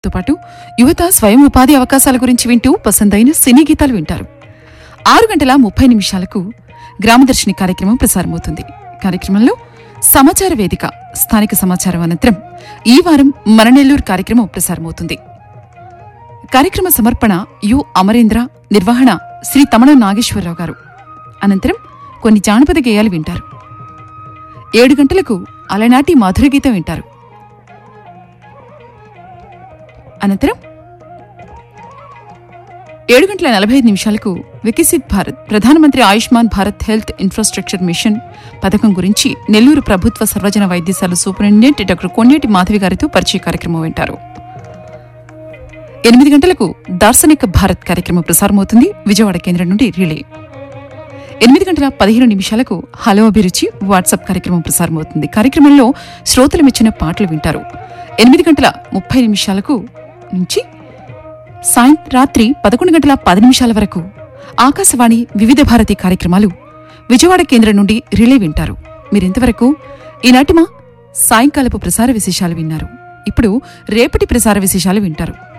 తో పాటు యువత స్వయం ఉపాధి అవకాశాల గురించి వింటూ పసందైన సినీ గీతాలు వింటారు ఆరు గంటల ముప్పై నిమిషాలకు గ్రామదర్శిని కార్యక్రమం ప్రసారమవుతుంది కార్యక్రమంలో సమాచార వేదిక స్థానిక సమాచారం అనంతరం ఈ వారం మన నెల్లూరు కార్యక్రమం ప్రసారమవుతుంది కార్యక్రమ సమర్పణ యు అమరేంద్ర నిర్వహణ శ్రీ తమణ నాగేశ్వరరావు గారు అనంతరం కొన్ని జానపద గేయాలు వింటారు ఏడు గంటలకు అలనాటి మధుర గీతం వింటారు అనంతరం ఏడు గంటల నలభై ఐదు నిమిషాలకు వికసిత్ భారత్ ప్రధానమంత్రి Ayushman Bharat health infrastructure mission పథకం గురించి నెల్లూరు ప్రభుత్వ సర్వజన వైద్యశాల సూపరింటెండెంట్ డాక్టర్ కొన్నేటి మాధవి గారితో పరిచయ కార్యక్రమం వింటారు ఎనిమిది గంటలకు దార్శనిక భారత్ కార్యక్రమం ప్రసారమవుతుంది విజయవాడ కేంద్రం నుండి రిలే ఎనిమిది గంటల పదిహేను నిమిషాలకు హలో అభిరుచి వాట్సాప్ కార్యక్రమం ప్రసారమవుతుంది కార్యక్రమంలో శ్రోతలు మెచ్చిన పాటలు వింటారు ఎనిమిది గంటల ముప్పై నిమిషాలకు నుంచి సాయం రాత్రి పదకొండు గంటల పది నిమిషాల వరకు ఆకాశవాణి వివిధ భారతి కార్యక్రమాలు విజయవాడ కేంద్రం నుండి రిలే వింటారు మీరింతవరకు ఈనాటి మా సాయంకాలపు ప్రసార విశేషాలు విన్నారు ఇప్పుడు రేపటి ప్రసార విశేషాలు వింటారు